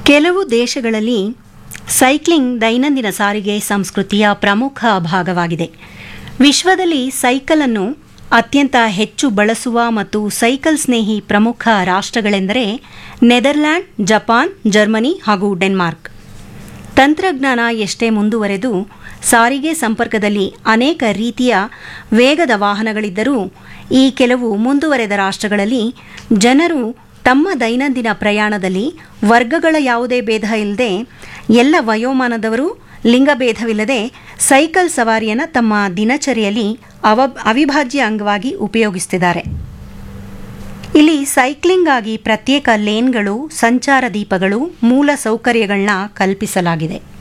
ಕೆಲವು ದೇಶಗಳಲ್ಲಿ ಸೈಕ್ಲಿಂಗ್ ದೈನಂದಿನ ಸಾರಿಗೆ ಸಂಸ್ಕೃತಿಯ ಪ್ರಮುಖ ಭಾಗವಾಗಿದೆ ವಿಶ್ವದಲ್ಲಿ ಸೈಕಲನ್ನು ಅತ್ಯಂತ ಹೆಚ್ಚು ಬಳಸುವ ಮತ್ತು ಸೈಕಲ್ ಸ್ನೇಹಿ ಪ್ರಮುಖ ರಾಷ್ಟ್ರಗಳೆಂದರೆ ನೆದರ್ಲ್ಯಾಂಡ್ ಜಪಾನ್ ಜರ್ಮನಿ ಹಾಗೂ ಡೆನ್ಮಾರ್ಕ್ ತಂತ್ರಜ್ಞಾನ ಎಷ್ಟೇ ಮುಂದುವರೆದು ಸಾರಿಗೆ ಸಂಪರ್ಕದಲ್ಲಿ ಅನೇಕ ರೀತಿಯ ವೇಗದ ವಾಹನಗಳಿದ್ದರೂ ಈ ಕೆಲವು ಮುಂದುವರೆದ ರಾಷ್ಟ್ರಗಳಲ್ಲಿ ಜನರು ತಮ್ಮ ದೈನಂದಿನ ಪ್ರಯಾಣದಲ್ಲಿ ವರ್ಗಗಳ ಯಾವುದೇ ಭೇದ ಇಲ್ಲದೆ ಎಲ್ಲ ವಯೋಮಾನದವರು ಲಿಂಗಭೇದವಿಲ್ಲದೆ ಸೈಕಲ್ ಸವಾರಿಯನ್ನು ತಮ್ಮ ದಿನಚರಿಯಲ್ಲಿ ಅವ ಅವಿಭಾಜ್ಯ ಅಂಗವಾಗಿ ಉಪಯೋಗಿಸ್ತಿದ್ದಾರೆ ಇಲ್ಲಿ ಸೈಕ್ಲಿಂಗ್ ಆಗಿ ಪ್ರತ್ಯೇಕ ಲೇನ್ಗಳು ಸಂಚಾರ ದೀಪಗಳು ಮೂಲ ಸೌಕರ್ಯಗಳನ್ನ ಕಲ್ಪಿಸಲಾಗಿದೆ